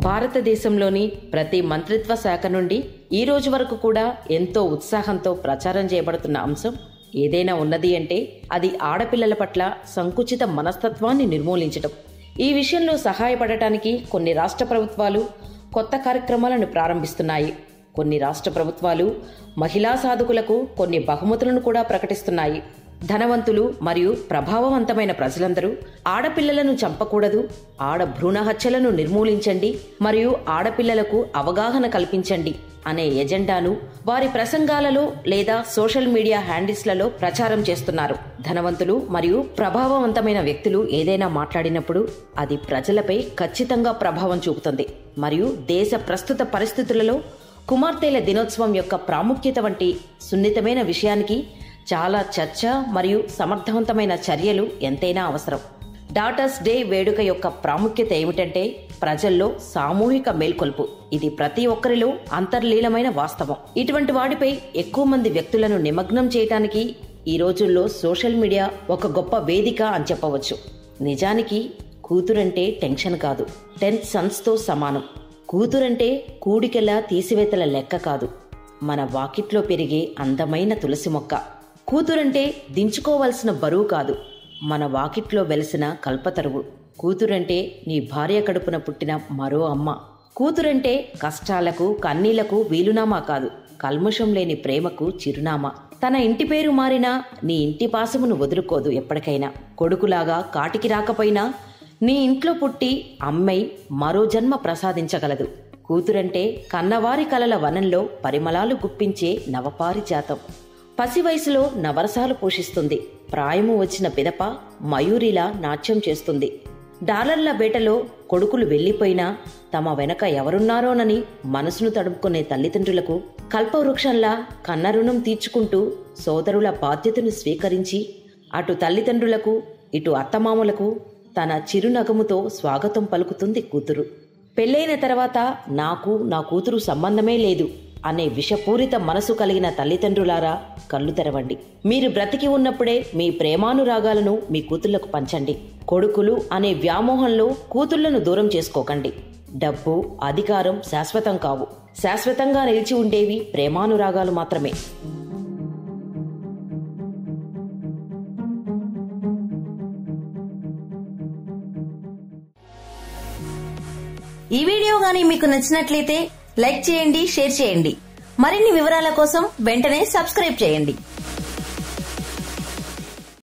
భారతదేశంలోని ప్రతి మంత్రిత్వ శాఖ నుండి ఈ రోజు వరకు కూడా ఎంతో ఉత్సాహంతో ప్రచారం చేయబడుతున్న అంశం ఏదైనా ఉన్నది అంటే అది ఆడపిల్లల పట్ల సంకుచిత మనస్తత్వాన్ని నిర్మూలించడం ఈ విషయంలో సహాయపడటానికి కొన్ని రాష్ట్ర ప్రభుత్వాలు కొత్త కార్యక్రమాలను ప్రారంభిస్తున్నాయి కొన్ని రాష్ట్ర ప్రభుత్వాలు మహిళా సాధకులకు కొన్ని బహుమతులను కూడా ప్రకటిస్తున్నాయి ధనవంతులు మరియు ప్రభావవంతమైన ప్రజలందరూ ఆడపిల్లలను చంపకూడదు ఆడ భ్రూణ హత్యలను నిర్మూలించండి మరియు ఆడపిల్లలకు అవగాహన కల్పించండి అనే ఎజెండాను వారి ప్రసంగాలలో లేదా సోషల్ మీడియా హ్యాండిల్స్లలో ప్రచారం చేస్తున్నారు ధనవంతులు మరియు ప్రభావవంతమైన వ్యక్తులు ఏదైనా మాట్లాడినప్పుడు అది ప్రజలపై ఖచ్చితంగా ప్రభావం చూపుతుంది మరియు దేశ ప్రస్తుత పరిస్థితులలో కుమార్తెల దినోత్సవం యొక్క ప్రాముఖ్యత వంటి సున్నితమైన విషయానికి చాలా చర్చ మరియు సమర్థవంతమైన చర్యలు ఎంతైనా అవసరం డాటర్స్ డే వేడుక యొక్క ప్రాముఖ్యత ఏమిటంటే ప్రజల్లో సామూహిక మేల్కొల్పు ఇది ప్రతి ఒక్కరిలో అంతర్లీనమైన వాస్తవం ఇటువంటి వాటిపై ఎక్కువ మంది వ్యక్తులను నిమగ్నం చేయటానికి ఈ రోజుల్లో సోషల్ మీడియా ఒక గొప్ప వేదిక అని చెప్పవచ్చు నిజానికి కూతురంటే టెన్షన్ కాదు టెన్త్ సన్స్తో సమానం కూతురంటే కూడికెల తీసివేతల లెక్క కాదు మన వాకిట్లో పెరిగే అందమైన తులసి మొక్క కూతురంటే దించుకోవలసిన బరువు కాదు మన వాకిట్లో వెలిసిన కల్పతరువు కూతురంటే నీ భార్య కడుపున పుట్టిన మరో అమ్మ కూతురంటే కష్టాలకు కన్నీళ్లకు వీలునామా కాదు కల్ముషం లేని ప్రేమకు చిరునామా తన ఇంటి పేరు మారినా నీ ఇంటి పాసమును వదులుకోదు ఎప్పటికైనా కొడుకులాగా కాటికి రాకపోయినా నీ ఇంట్లో పుట్టి అమ్మై మరో జన్మ ప్రసాదించగలదు కూతురంటే కన్నవారి కలల వనంలో పరిమళాలు గుప్పించే నవపారిజాతం పసి వయసులో నవరసాలు పోషిస్తుంది ప్రాయము వచ్చిన పిదప మయూరిలా నాట్యం చేస్తుంది డాలర్ల బేటలో కొడుకులు వెళ్లిపోయినా తమ వెనక ఎవరున్నారోనని మనసును తడుపుకునే తల్లిదండ్రులకు కల్పవృక్షంలా కన్న రుణం తీర్చుకుంటూ సోదరుల బాధ్యతను స్వీకరించి అటు తల్లిదండ్రులకు ఇటు అత్తమామలకు తన చిరునగముతో స్వాగతం పలుకుతుంది కూతురు పెళ్ళైన తర్వాత నాకు నా కూతురు సంబంధమే లేదు అనే విషపూరిత మనసు కలిగిన తల్లిదండ్రులారా కళ్ళు తెరవండి మీరు బ్రతికి ఉన్నప్పుడే మీ ప్రేమానురాగాలను మీ కూతుళ్లకు పంచండి కొడుకులు అనే వ్యామోహంలో కూతుళ్లను దూరం చేసుకోకండి డబ్బు అధికారం శాశ్వతం కావు శాశ్వతంగా నిలిచి ఉండేవి ప్రేమానురాగాలు మాత్రమే ఈ వీడియో గానీ మీకు నచ్చినట్లయితే లైక్ చేయండి షేర్ చేయండి మరిన్ని వివరాల కోసం వెంటనే సబ్స్క్రైబ్ చేయండి